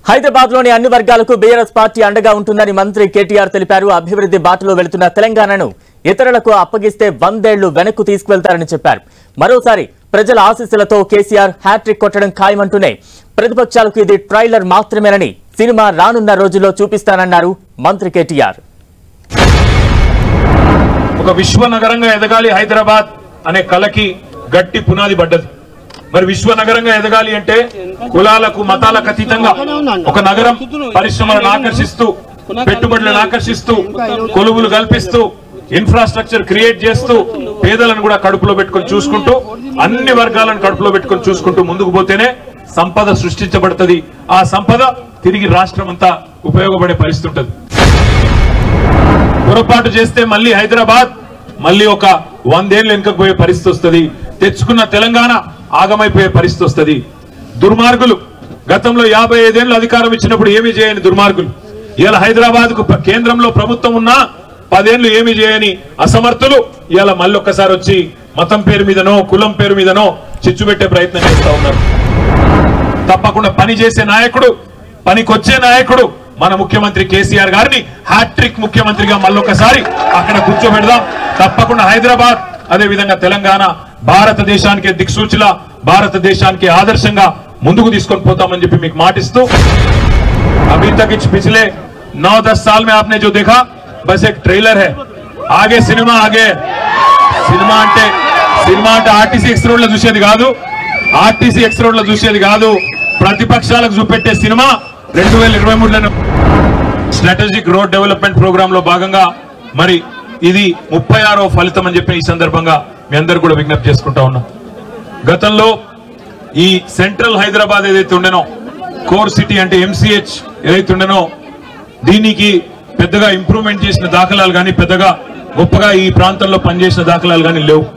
హైదరాబాద్ లోని అన్ని వర్గాలకు బీఆర్ఎస్ పార్టీ అండగా ఉంటుందని మంత్రి కేటీఆర్ తెలిపారు అభివృద్ధి బాటలో వెళుతున్న తెలంగాణను ఇతరులకు అప్పగిస్తే వందేళ్లు వెనక్కు తీసుకువెళ్తారని చెప్పారు మరోసారి ప్రజల ఆశీస్సులతో కేసీఆర్ హ్యాట్రిక్ కొట్టడం ఖాయమంటూనే ప్రతిపక్షాలకు ఇది ట్రైలర్ మాత్రమేనని సినిమా రానున్న రోజుల్లో చూపిస్తానన్నారు మంత్రి కేటీఆర్ ఒక విశ్వనగరంగా ఎదగాలి హైదరాబాద్ అనే కళకి గట్టి పునాది పడ్డది మరి విశ్వనగరంగా ఎదగాలి అంటే కులాలకు మతాలకు అతీతంగా ఒక నగరం పరిశ్రమలను ఆకర్షిస్తూ పెట్టుబడులను ఆకర్షిస్తూ కొలువులు కల్పిస్తూ ఇన్ఫ్రాస్ట్రక్చర్ క్రియేట్ చేస్తూ పేదలను కూడా కడుపులో పెట్టుకొని చూసుకుంటూ అన్ని వర్గాలను కడుపులో పెట్టుకొని చూసుకుంటూ ముందుకు పోతేనే సంపద సృష్టించబడుతుంది ఆ సంపద తిరిగి రాష్ట్రం అంతా ఉపయోగపడే పరిస్థితి ఉంటుంది పొరపాటు చేస్తే మళ్ళీ హైదరాబాద్ మళ్ళీ ఒక వందేళ్లు వెనుకకు పోయే పరిస్థితి వస్తుంది తెచ్చుకున్న తెలంగాణ ఆగమైపోయే పరిస్థితి వస్తుంది దుర్మార్గులు గతంలో యాభై ఐదేళ్లు అధికారం ఇచ్చినప్పుడు ఏమీ చేయని దుర్మార్గులు ఇవాళ హైదరాబాద్ కు కేంద్రంలో ప్రభుత్వం ఉన్నా పదేళ్లు ఏమీ చేయని అసమర్థులు ఇవాళ మళ్ళీ ఒక్కసారి వచ్చి మతం పేరు మీదనో కులం పేరు మీదనో చిచ్చు పెట్టే ప్రయత్నం చేస్తా ఉన్నారు తప్పకుండా పని చేసే నాయకుడు పనికొచ్చే నాయకుడు మన ముఖ్యమంత్రి కేసీఆర్ గారిని హ్యాట్రిక్ ముఖ్యమంత్రిగా మళ్ళొకసారి అక్కడ కూర్చోబెడదాం తప్పకుండా హైదరాబాద్ అదే విధంగా తెలంగాణ భారతదేశానికి దిక్సూచిలా భారతదేశానికి ఆదర్శంగా ముందుకు తీసుకొని పోతామని చెప్పి మీకు మాటిస్తూ अभी तक इस पिछले नौ दस साल में आपने जो देखा बस एक ट्रेलर है आगे సినిమా ఆగే సినిమా అంటే సినిమా అంటే ఆర్టీసీ ఎక్స్ రోడ్ లో చూసేది కాదు ఆర్టీసీ ఎక్స్ రోడ్ లో చూసేది కాదు ప్రతిపక్షాలకు చూపెట్టే సినిమా రెండు వేల ఇరవై మూడులో స్ట్రాటజిక్ రోడ్ డెవలప్మెంట్ ప్రోగ్రామ్ లో భాగంగా మరి ఇది ముప్పై ఆరో ఫలితం అని చెప్పి ఈ సందర్భంగా మీ అందరు కూడా విజ్ఞప్తి చేసుకుంటా ఉన్నాం గతంలో ఈ సెంట్రల్ హైదరాబాద్ ఏదైతే ఉండేనో కోర్ సిటీ అంటే ఎంసీహెచ్ ఏదైతే ఉండేనో దీనికి పెద్దగా ఇంప్రూవ్మెంట్ చేసిన దాఖలాలు కానీ పెద్దగా గొప్పగా ఈ ప్రాంతంలో పనిచేసిన దాఖలాలు కానీ లేవు